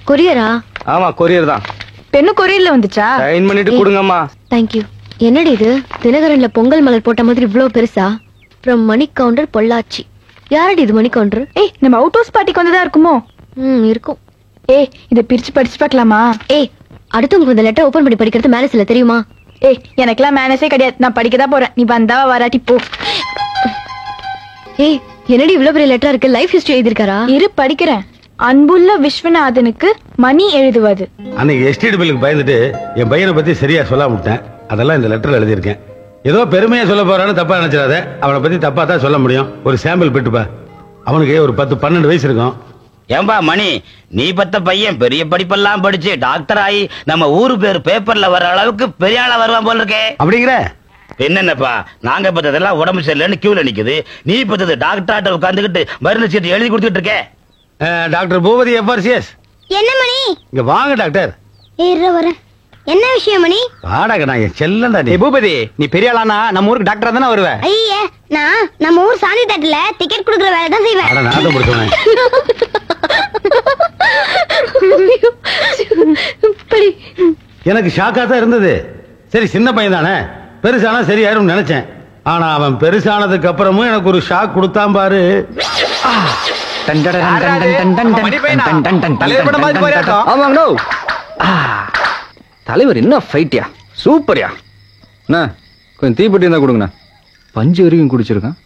கொரியரா ஆமா கொரியர் தான் பெண்ணு கொரியர்ல வந்துச்சா சைன் பண்ணிட்டு கொடுங்கம்மா தேங்க்யூ என்னடி இது தினகரன்ல பொங்கல் மலர் போட்ட மாதிரி இவ்ளோ பெருசா ஃப்ரம் மணி கவுண்டர் பொள்ளாச்சி யாரடி இது மணி கவுண்டர் ஏய் நம்ம அவுட் ஹவுஸ் பார்ட்டிக்கு வந்ததா இருக்குமோ ம் இருக்கும் ஏய் இத பிரிச்சு படிச்சு பார்க்கலாமா ஏய் அடுத்தவங்களுக்கு இந்த லெட்டர் ஓபன் பண்ணி படிக்கிறது மேனஸ் இல்ல தெரியுமா ஏய் எனக்கெல்லாம் மேனஸே கிடையாது நான் படிக்க தான் போறேன் நீ வந்தா வராட்டி போ ஏய் என்னடி இவ்ளோ பெரிய லெட்டர் இருக்கு லைஃப் ஹிஸ்டரி எழுதிருக்காரா இரு படிக்கிறேன் அன்புள்ள விஸ்வநாதனுக்கு மணி எழுதுவது அன்னைக்கு எஸ்டேட் பில்லுக்கு பயந்துட்டு என் பையனை பத்தி சரியா சொல்லாம விட்டேன் அதெல்லாம் இந்த லெட்டர்ல எழுதியிருக்கேன் ஏதோ பெருமையா சொல்ல போறான்னு தப்பா நினைச்சிடாத அவனை பத்தி தப்பா தான் சொல்ல முடியும் ஒரு சாம்பிள் பெட்டுப்பா அவனுக்கு ஒரு பத்து பன்னெண்டு வயசு இருக்கும் ஏம்பா மணி நீ பத்த பையன் பெரிய படிப்பெல்லாம் படிச்சு டாக்டர் ஆகி நம்ம ஊரு பேர் பேப்பர்ல வர அளவுக்கு பெரிய ஆளா வருவான் போல இருக்கே அப்படிங்கிற என்னென்னப்பா நாங்க பத்ததெல்லாம் உடம்பு சரியில்லைன்னு கியூல நிக்குது நீ பத்தது டாக்டர் உட்காந்துக்கிட்டு மருந்து சீட்டு எழுதி கொடுத்துட்டு இருக்கே அஹ், டாக்டர் பூபதி எஃப்ஆர்சிஎஸ் என்ன மணி இங்க வாங்க டாக்டர் ஏற வரேன் என்ன விஷயம் மணி வாடாக நான் என் செல்லண்டா நீ ஏய் பூபதி நீ பெரிய ஆளானா நம்ம ஊருக்கு டாக்டரா தானே வருவ ஐயே நான் நம்ம ஊர் சாந்தி தேட்டர்ல டிக்கெட் கொடுக்குற வேலை தான் செய்வேன் அட நாதம் முடிச்சவனே படி எனக்கு ஷாக்கா தான் இருந்தது சரி சின்ன பையன் தானே பெருசானா சரியாயிரும் நினைச்சேன் ஆனா அவன் பெருசானதுக்கு அப்புறமும் எனக்கு ஒரு ஷாக் கொடுத்தான் பாரு டன் டன் டன் டன் டன் டன் டன் மணி பையனா? டன் டன் டன் தலைவர் படம் மாதிரி போறியாட்டம்? ஆமாங்க நோ தலைவர் என்ன ஃபைட்யா சூப்பர்யா அண்ணா கொஞ்சம் தீப்பெட்டி இருந்தா கொடுங்கண்ணா பஞ்சு வரைக்கும் குடிச்சிருக்கான்